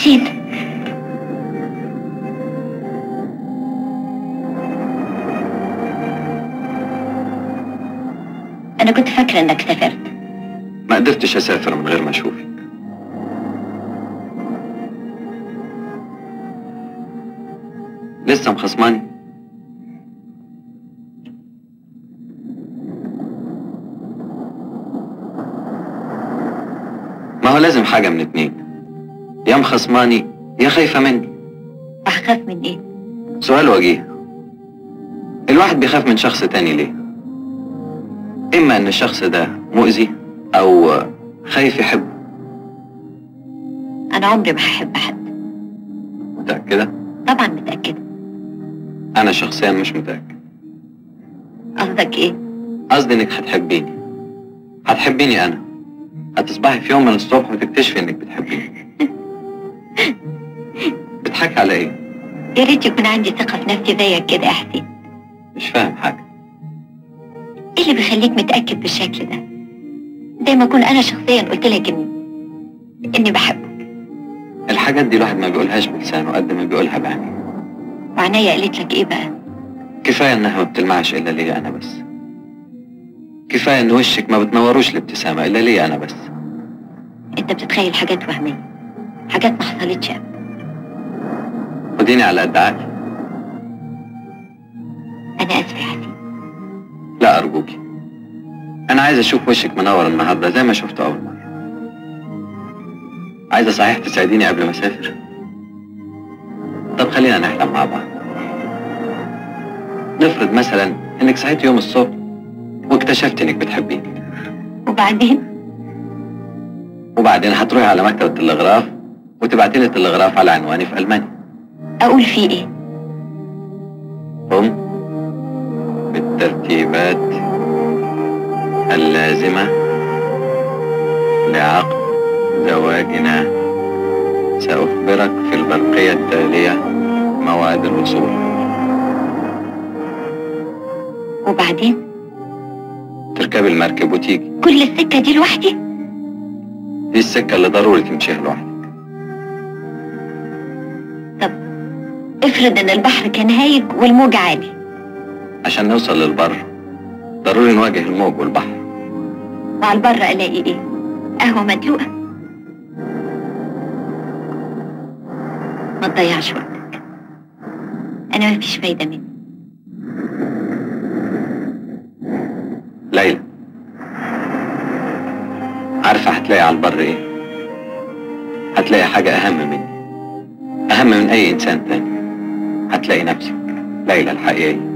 حسين أنا كنت فاكرة إنك سافرت ما قدرتش اسافر من غير ما اشوفك لسه مخصماني ما هو لازم حاجة من اتنين يا مخصماني يا خايفة مني أخاف من إيه؟ سؤال وجيه الواحد بيخاف من شخص تاني ليه إما إن الشخص ده مؤذي أو خايف يحبه أنا عمري ما هحب حد متأكدة؟ طبعا متأكدة أنا شخصيا مش متأكد قصدك إيه؟ قصدي إنك هتحبيني هتحبيني أنا هتصبحي في يوم من الصبح وتكتشفي إنك بتحبيني بتضحكي على إيه؟ يا ريت يكون عندي ثقة في نفسي زيك كده يا حسين مش فاهم حاجة إيه اللي بيخليك متأكد بالشكل ده؟ زي ما أكون أنا شخصيا قلت لك إني إني بحبك الحاجات دي الواحد ما بيقولهاش بلسانه قد ما بيقولها بعينيه وعناية قالت لك إيه بقى؟ كفاية إنها ما بتلمعش إلا ليا أنا بس كفاية إن وشك ما بتنوروش الابتسامة إلا ليا أنا بس أنت بتتخيل حاجات وهمية حاجات ما حصلتش أبدا خديني على قد عقلي أنا آسفة يا حسين لا أرجوكي أنا عايز أشوف وشك منور النهاردة زي ما شفته أول مرة عايزة صحيح تساعديني قبل ما أسافر طب خلينا نحلم مع بعض نفرض مثلا إنك صحيت يوم الصبح واكتشفت إنك بتحبيني وبعدين وبعدين هتروحي على مكتب التلغراف وتبعتي لي التلغراف على عنواني في ألمانيا أقول فيه إيه؟ قم بالترتيبات اللازمة لعقد زواجنا سأخبرك في البرقية التالية موعد الوصول وبعدين تركبي المركب وتيجي كل السكة دي لوحدي؟ دي السكة اللي ضروري تمشيها لوحدك افرض إن البحر كان هايج والموج عالي عشان نوصل للبر ضروري نواجه الموج والبحر وعلى البر ألاقي إيه؟ قهوة مدلوقة ما تضيعش وقتك أنا مفيش فايدة مني ليلى عارفة هتلاقي على البر ايه؟ هتلاقي حاجة أهم مني أهم من أي إنسان تاني هتلاقي نفسك ليلى الحقيقية